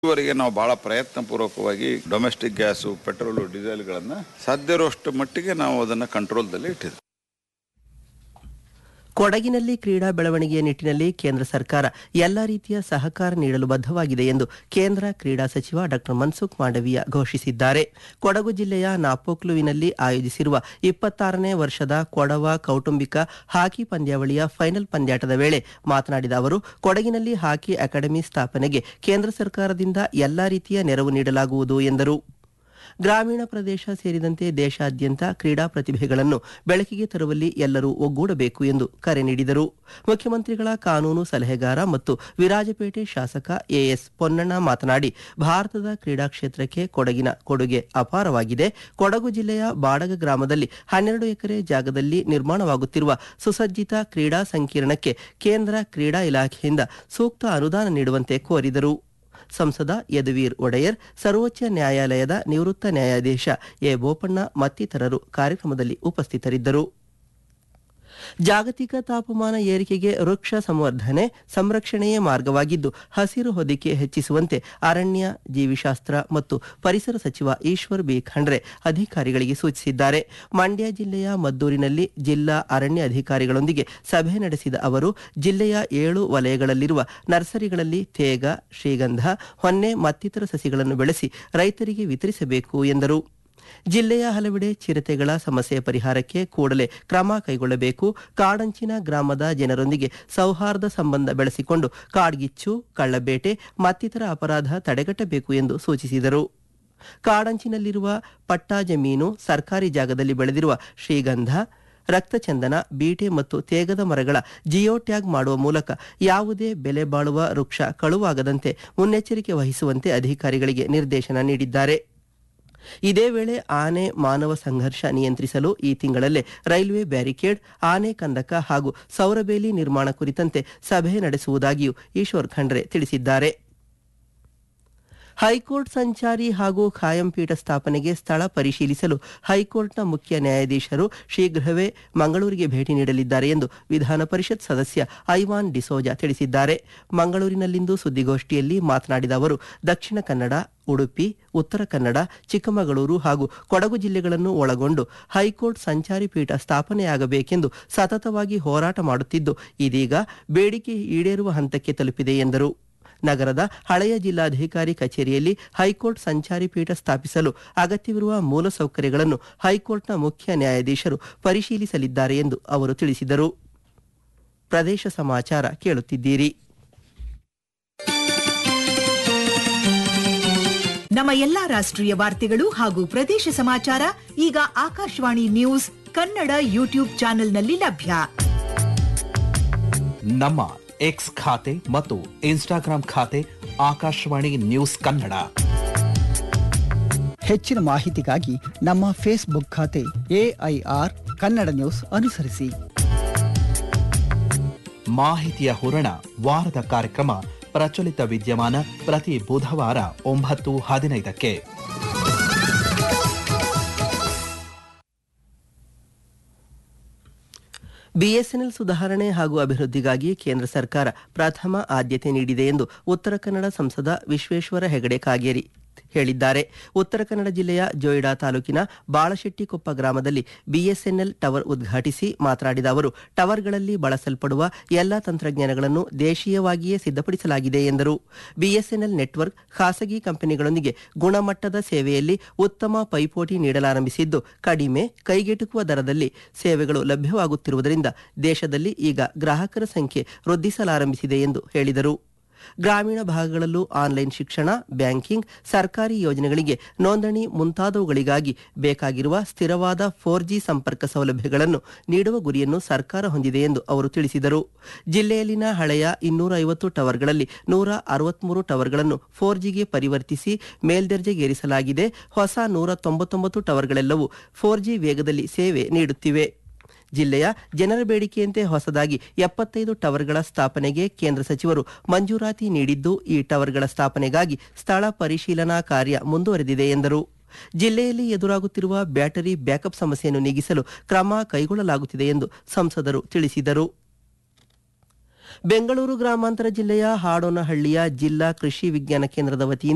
ಇದುವರೆಗೆ ನಾವು ಬಹಳ ಪ್ರಯತ್ನ ಪೂರ್ವಕವಾಗಿ ಡೊಮೆಸ್ಟಿಕ್ ಗ್ಯಾಸು ಪೆಟ್ರೋಲು ಡೀಸೆಲ್ಗಳನ್ನ ಸಾಧ್ಯ ಇರುವಷ್ಟು ಮಟ್ಟಿಗೆ ನಾವು ಅದನ್ನ ಕಂಟ್ರೋಲ್ದಲ್ಲಿ ಇಟ್ಟಿದ್ವಿ ಕೊಡಗಿನಲ್ಲಿ ಕ್ರೀಡಾ ಬೆಳವಣಿಗೆಯ ನಿಟ್ಟಿನಲ್ಲಿ ಕೇಂದ್ರ ಸರ್ಕಾರ ಎಲ್ಲಾ ರೀತಿಯ ಸಹಕಾರ ನೀಡಲು ಬದ್ಧವಾಗಿದೆ ಎಂದು ಕೇಂದ್ರ ಕ್ರೀಡಾ ಸಚಿವ ಡಾ ಮನ್ಸುಖ್ ಮಾಂಡವೀಯ ಘೋಷಿಸಿದ್ದಾರೆ ಕೊಡಗು ಜಿಲ್ಲೆಯ ನಾಪೋಕ್ಲುವಿನಲ್ಲಿ ಆಯೋಜಿಸಿರುವ ಇಪ್ಪತ್ತಾರನೇ ವರ್ಷದ ಕೊಡವ ಕೌಟುಂಬಿಕ ಹಾಕಿ ಪಂದ್ಯಾವಳಿಯ ಫೈನಲ್ ಪಂದ್ಯಾಟದ ವೇಳೆ ಮಾತನಾಡಿದ ಅವರು ಕೊಡಗಿನಲ್ಲಿ ಹಾಕಿ ಅಕಾಡೆಮಿ ಸ್ಥಾಪನೆಗೆ ಕೇಂದ್ರ ಸರ್ಕಾರದಿಂದ ಎಲ್ಲಾ ರೀತಿಯ ನೆರವು ನೀಡಲಾಗುವುದು ಎಂದರು ಗ್ರಾಮೀಣ ಪ್ರದೇಶ ಸೇರಿದಂತೆ ದೇಶಾದ್ಯಂತ ಕ್ರೀಡಾ ಪ್ರತಿಭೆಗಳನ್ನು ಬೆಳಕಿಗೆ ತರುವಲ್ಲಿ ಎಲ್ಲರೂ ಒಗ್ಗೂಡಬೇಕು ಎಂದು ಕರೆ ನೀಡಿದರು ಮುಖ್ಯಮಂತ್ರಿಗಳ ಕಾನೂನು ಸಲಹೆಗಾರ ಮತ್ತು ವಿರಾಜಪೇಟೆ ಶಾಸಕ ಎಎಸ್ ಪೊನ್ನಣ್ಣ ಮಾತನಾಡಿ ಭಾರತದ ಕ್ರೀಡಾ ಕ್ಷೇತ್ರಕ್ಕೆ ಕೊಡಗಿನ ಕೊಡುಗೆ ಅಪಾರವಾಗಿದೆ ಕೊಡಗು ಜಿಲ್ಲೆಯ ಬಾಡಗ ಗ್ರಾಮದಲ್ಲಿ ಹನ್ನೆರಡು ಎಕರೆ ಜಾಗದಲ್ಲಿ ನಿರ್ಮಾಣವಾಗುತ್ತಿರುವ ಸುಸಜ್ಜಿತ ಕ್ರೀಡಾ ಸಂಕೀರ್ಣಕ್ಕೆ ಕೇಂದ್ರ ಕ್ರೀಡಾ ಇಲಾಖೆಯಿಂದ ಸೂಕ್ತ ಅನುದಾನ ನೀಡುವಂತೆ ಕೋರಿದರು ಸಂಸದ ಯದುವೀರ್ ಒಡೆಯರ್ ಸರ್ವೋಚ್ಚ ನ್ಯಾಯಾಲಯದ ನಿವೃತ್ತ ನ್ಯಾಯಾಧೀಶ ಎ ಬೋಪಣ್ಣ ಮತ್ತಿತರರು ಕಾರ್ಯಕ್ರಮದಲ್ಲಿ ಉಪಸ್ಥಿತರಿದ್ದರು ಜಾಗತಿಕ ತಾಪಮಾನ ಏರಿಕೆಗೆ ವೃಕ್ಷ ಸಂವರ್ಧನೆ ಸಂರಕ್ಷಣೆಯೇ ಮಾರ್ಗವಾಗಿದ್ದು ಹಸಿರು ಹೊದಿಕೆ ಹೆಚ್ಚಿಸುವಂತೆ ಅರಣ್ಯ ಜೀವಿಶಾಸ್ತ್ರ ಮತ್ತು ಪರಿಸರ ಸಚಿವ ಈಶ್ವರ್ ಬಿ ಖಂಡ್ರೆ ಅಧಿಕಾರಿಗಳಿಗೆ ಸೂಚಿಸಿದ್ದಾರೆ ಮಂಡ್ಯ ಜಿಲ್ಲೆಯ ಮದ್ದೂರಿನಲ್ಲಿ ಜಿಲ್ಲಾ ಅರಣ್ಯ ಅಧಿಕಾರಿಗಳೊಂದಿಗೆ ಸಭೆ ನಡೆಸಿದ ಅವರು ಜಿಲ್ಲೆಯ ಏಳು ವಲಯಗಳಲ್ಲಿರುವ ನರ್ಸರಿಗಳಲ್ಲಿ ತೇಗ ಶ್ರೀಗಂಧ ಹೊನ್ನೆ ಮತ್ತಿತರ ಸಸಿಗಳನ್ನು ಬೆಳೆಸಿ ರೈತರಿಗೆ ವಿತರಿಸಬೇಕು ಎಂದರು ಜಿಲ್ಲೆಯ ಹಲವೆಡೆ ಚಿರತೆಗಳ ಸಮಸ್ಯೆ ಪರಿಹಾರಕ್ಕೆ ಕೂಡಲೇ ಕ್ರಮ ಕೈಗೊಳ್ಳಬೇಕು ಕಾಡಂಚಿನ ಗ್ರಾಮದ ಜನರೊಂದಿಗೆ ಸೌಹಾರ್ದ ಸಂಬಂಧ ಬೆಳೆಸಿಕೊಂಡು ಕಾಡ್ಗಿಚ್ಚು ಕಳ್ಳಬೇಟೆ ಮತ್ತಿತರ ಅಪರಾಧ ತಡೆಗಟ್ಟಬೇಕು ಎಂದು ಸೂಚಿಸಿದರು ಕಾಡಂಚಿನಲ್ಲಿರುವ ಪಟ್ಟಾ ಜಮೀನು ಸರ್ಕಾರಿ ಜಾಗದಲ್ಲಿ ಬೆಳೆದಿರುವ ಶ್ರೀಗಂಧ ರಕ್ತಚಂದನ ಬೀಟೆ ಮತ್ತು ತೇಗದ ಮರಗಳ ಜಿಯೋ ಟ್ಯಾಗ್ ಮಾಡುವ ಮೂಲಕ ಯಾವುದೇ ಬೆಲೆ ಬಾಳುವ ವೃಕ್ಷ ಕಳುವಾಗದಂತೆ ಮುನ್ನೆಚ್ಚರಿಕೆ ವಹಿಸುವಂತೆ ಅಧಿಕಾರಿಗಳಿಗೆ ನಿರ್ದೇಶನ ನೀಡಿದ್ದಾರೆ ಇದೇ ವೇಳೆ ಆನೆ ಮಾನವ ಸಂಘರ್ಷ ನಿಯಂತ್ರಿಸಲು ಈ ತಿಂಗಳಲ್ಲೇ ರೈಲ್ವೆ ಬ್ಯಾರಿಕೇಡ್ ಆನೆ ಕಂದಕ ಹಾಗೂ ಸೌರಬೇಲಿ ನಿರ್ಮಾಣ ಕುರಿತಂತೆ ಸಭೆ ನಡೆಸುವುದಾಗಿಯೂ ಈಶ್ವರ್ ಖಂಡ್ರೆ ತಿಳಿಸಿದ್ದಾರೆ ಹೈಕೋರ್ಟ್ ಸಂಚಾರಿ ಹಾಗೂ ಖಾಯಂ ಪೀಠ ಸ್ಥಾಪನೆಗೆ ಸ್ಥಳ ಪರಿಶೀಲಿಸಲು ಹೈಕೋರ್ಟ್ನ ಮುಖ್ಯ ನ್ಯಾಯಾಧೀಶರು ಶೀಘ್ರವೇ ಮಂಗಳೂರಿಗೆ ಭೇಟಿ ನೀಡಲಿದ್ದಾರೆ ಎಂದು ವಿಧಾನ ಪರಿಷತ್ ಸದಸ್ಯ ಐವಾನ್ ಡಿಸೋಜಾ ತಿಳಿಸಿದ್ದಾರೆ ಮಂಗಳೂರಿನಲ್ಲಿಂದು ಸುದ್ದಿಗೋಷ್ಠಿಯಲ್ಲಿ ಮಾತನಾಡಿದ ಅವರು ದಕ್ಷಿಣ ಕನ್ನಡ ಉಡುಪಿ ಉತ್ತರ ಕನ್ನಡ ಚಿಕ್ಕಮಗಳೂರು ಹಾಗೂ ಕೊಡಗು ಜಿಲ್ಲೆಗಳನ್ನು ಒಳಗೊಂಡು ಹೈಕೋರ್ಟ್ ಸಂಚಾರಿ ಪೀಠ ಸ್ಥಾಪನೆಯಾಗಬೇಕೆಂದು ಸತತವಾಗಿ ಹೋರಾಟ ಮಾಡುತ್ತಿದ್ದು ಇದೀಗ ಬೇಡಿಕೆ ಈಡೇರುವ ಹಂತಕ್ಕೆ ತಲುಪಿದೆ ಎಂದರು ನಗರದ ಹಳೆಯ ಜಿಲ್ಲಾಧಿಕಾರಿ ಕಚೇರಿಯಲ್ಲಿ ಹೈಕೋರ್ಟ್ ಸಂಚಾರಿ ಪೀಠ ಸ್ಥಾಪಿಸಲು ಅಗತ್ಯವಿರುವ ಮೂಲಸೌಕರ್ಯಗಳನ್ನು ಹೈಕೋರ್ಟ್ನ ಮುಖ್ಯ ನ್ಯಾಯಾಧೀಶರು ಪರಿಶೀಲಿಸಲಿದ್ದಾರೆ ಎಂದು ಅವರು ತಿಳಿಸಿದರು ಪ್ರದೇಶ ಸಮಾಚಾರ ಕೇಳುತ್ತಿದ್ದೀರಿ ನಮ್ಮ ಎಲ್ಲಾ ರಾಷ್ಟ್ರೀಯ ವಾರ್ತೆಗಳು ಹಾಗೂ ಪ್ರದೇಶ ಸಮಾಚಾರ ಈಗ ಆಕಾಶವಾಣಿ ನ್ಯೂಸ್ ಕನ್ನಡ ಯೂಟ್ಯೂಬ್ ಚಾನೆಲ್ನಲ್ಲಿ ಲಭ್ಯ ನಮ್ಮ ಎಕ್ಸ್ ಖಾತೆ ಮತ್ತು ಇನ್ಸ್ಟಾಗ್ರಾಂ ಖಾತೆ ಆಕಾಶವಾಣಿ ನ್ಯೂಸ್ ಕನ್ನಡ ಹೆಚ್ಚಿನ ಮಾಹಿತಿಗಾಗಿ ನಮ್ಮ ಫೇಸ್ಬುಕ್ ಖಾತೆ ಎಐಆರ್ ಕನ್ನಡ ನ್ಯೂಸ್ ಅನುಸರಿಸಿ ಮಾಹಿತಿಯ ಹೂರಣ ವಾರದ ಕಾರ್ಯಕ್ರಮ ಪ್ರಚಲಿತ ವಿದ್ಯಮಾನ ಪ್ರತಿ ಬುಧವಾರ ಒಂಬತ್ತು ಹದಿನೈದಕ್ಕೆ ಬಿಎಸ್ಎನ್ಎಲ್ ಸುಧಾರಣೆ ಹಾಗೂ ಅಭಿವೃದ್ಧಿಗಾಗಿ ಕೇಂದ್ರ ಸರ್ಕಾರ ಪ್ರಥಮ ಆದ್ಯತೆ ನೀಡಿದೆ ಎಂದು ಉತ್ತರ ಕನ್ನಡ ಸಂಸದ ವಿಶ್ವೇಶ್ವರ ಹೆಗಡೆ ಕಾಗೇರಿ ಹೇಳಿದ್ದಾರೆ ಉತ್ತರ ಕನ್ನಡ ಜಿಲ್ಲೆಯ ಜೋಯಿಡಾ ತಾಲೂಕಿನ ಬಾಳಶೆಟ್ಟಿಕೊಪ್ಪ ಗ್ರಾಮದಲ್ಲಿ ಬಿಎಸ್ಎನ್ಎಲ್ ಟವರ್ ಉದ್ಘಾಟಿಸಿ ಮಾತನಾಡಿದ ಅವರು ಟವರ್ಗಳಲ್ಲಿ ಬಳಸಲ್ಪಡುವ ಎಲ್ಲಾ ತಂತ್ರಜ್ಞಾನಗಳನ್ನು ದೇಶೀಯವಾಗಿಯೇ ಸಿದ್ಧಪಡಿಸಲಾಗಿದೆ ಎಂದರು ಬಿಎಸ್ಎನ್ಎಲ್ ನೆಟ್ವರ್ಕ್ ಖಾಸಗಿ ಕಂಪನಿಗಳೊಂದಿಗೆ ಗುಣಮಟ್ಟದ ಸೇವೆಯಲ್ಲಿ ಉತ್ತಮ ಪೈಪೋಟಿ ನೀಡಲಾರಂಭಿಸಿದ್ದು ಕಡಿಮೆ ಕೈಗೆಟುಕುವ ದರದಲ್ಲಿ ಸೇವೆಗಳು ಲಭ್ಯವಾಗುತ್ತಿರುವುದರಿಂದ ದೇಶದಲ್ಲಿ ಈಗ ಗ್ರಾಹಕರ ಸಂಖ್ಯೆ ವೃದ್ಧಿಸಲಾರಂಭಿಸಿದೆ ಎಂದು ಹೇಳಿದರು ಗ್ರಾಮೀಣ ಭಾಗಗಳಲ್ಲೂ ಆನ್ಲೈನ್ ಶಿಕ್ಷಣ ಬ್ಯಾಂಕಿಂಗ್ ಸರ್ಕಾರಿ ಯೋಜನೆಗಳಿಗೆ ನೋಂದಣಿ ಮುಂತಾದವುಗಳಿಗಾಗಿ ಬೇಕಾಗಿರುವ ಸ್ಥಿರವಾದ ಫೋರ್ ಜಿ ಸಂಪರ್ಕ ಸೌಲಭ್ಯಗಳನ್ನು ನೀಡುವ ಗುರಿಯನ್ನು ಸರ್ಕಾರ ಹೊಂದಿದೆ ಎಂದು ಅವರು ತಿಳಿಸಿದರು ಜಿಲ್ಲೆಯಲ್ಲಿನ ಹಳೆಯ ಇನ್ನೂರ ಐವತ್ತು ಟವರ್ಗಳಲ್ಲಿ ನೂರ ಅರವತ್ಮೂರು ಟವರ್ಗಳನ್ನು ಫೋರ್ ಜಿಗೆ ಪರಿವರ್ತಿಸಿ ಮೇಲ್ದರ್ಜೆಗೇರಿಸಲಾಗಿದೆ ಹೊಸ ನೂರ ತೊಂಬತ್ತೊಂಬತ್ತು ಟವರ್ಗಳೆಲ್ಲವೂ ಫೋರ್ ಜಿ ವೇಗದಲ್ಲಿ ಸೇವೆ ನೀಡುತ್ತಿವೆ ಜಿಲ್ಲೆಯ ಜನರ ಬೇಡಿಕೆಯಂತೆ ಹೊಸದಾಗಿ ಎಪ್ಪತ್ತೈದು ಟವರ್ಗಳ ಸ್ಥಾಪನೆಗೆ ಕೇಂದ್ರ ಸಚಿವರು ಮಂಜೂರಾತಿ ನೀಡಿದ್ದು ಈ ಟವರ್ಗಳ ಸ್ಥಾಪನೆಗಾಗಿ ಸ್ಥಳ ಪರಿಶೀಲನಾ ಕಾರ್ಯ ಮುಂದುವರೆದಿದೆ ಎಂದರು ಜಿಲ್ಲೆಯಲ್ಲಿ ಎದುರಾಗುತ್ತಿರುವ ಬ್ಯಾಟರಿ ಬ್ಯಾಕಪ್ ಸಮಸ್ಯೆಯನ್ನು ನೀಗಿಸಲು ಕ್ರಮ ಕೈಗೊಳ್ಳಲಾಗುತ್ತಿದೆ ಎಂದು ಸಂಸದರು ತಿಳಿಸಿದರು ಬೆಂಗಳೂರು ಗ್ರಾಮಾಂತರ ಜಿಲ್ಲೆಯ ಹಾಡೋನಹಳ್ಳಿಯ ಜಿಲ್ಲಾ ಕೃಷಿ ವಿಜ್ಞಾನ ಕೇಂದ್ರದ ವತಿಯಿಂದ